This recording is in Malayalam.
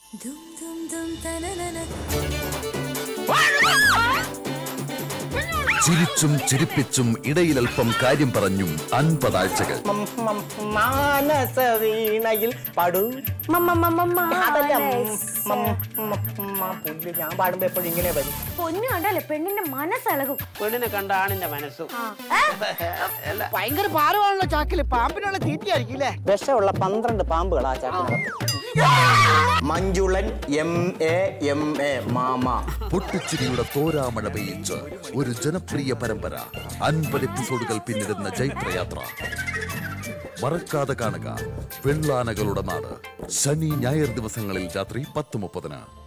Dum dum dum tananana. ചിരിച്ചും ചിരിപ്പിച്ചും ഇടയിലൽപ്പം കാര്യം പറഞ്ഞും അൻപതാഴ്ചകൾ മം, മം, മാനസ വീണയിൽ പാടൂ അതല്ല മം, മം, മം, മം, പുല്ല് ഞാൻ പാടുമ്പോ എപ്പോഴും ഇങ്ങനെ വരും പൊന്നു കണ്ടല്ലേ പെണ്ണിന്റെ മനസ്സിളകും പെണ്ണിനെ കണ്ട ആണിന്റെ മനസ്സും ഭയങ്കര ഭാരമാണല്ലോ ചാക്കില് പാമ്പിനുള്ള തീറ്റയായിരിക്കും അല്ലേ വിഷമുള്ള പന്ത്രണ്ട് പാമ്പുകളാ ചാക്കിനകത്ത് Manjulan M A M A മാമ പൊട്ടിച്ചിരിയുടെ തോരാമഴ പെയ്യിച്ച് ഒരു ജനപ്രിയ പരമ്പര അൻപത് എപ്പിസോഡുകൾ പിന്നിടുന്ന ജൈത്രയാത്ര മറക്കാതെ കാണുക വെള്ളാനകളുടെ നാട് ശനി ഞായർ ദിവസങ്ങളിൽ രാത്രി പത്ത് മുപ്പതിന്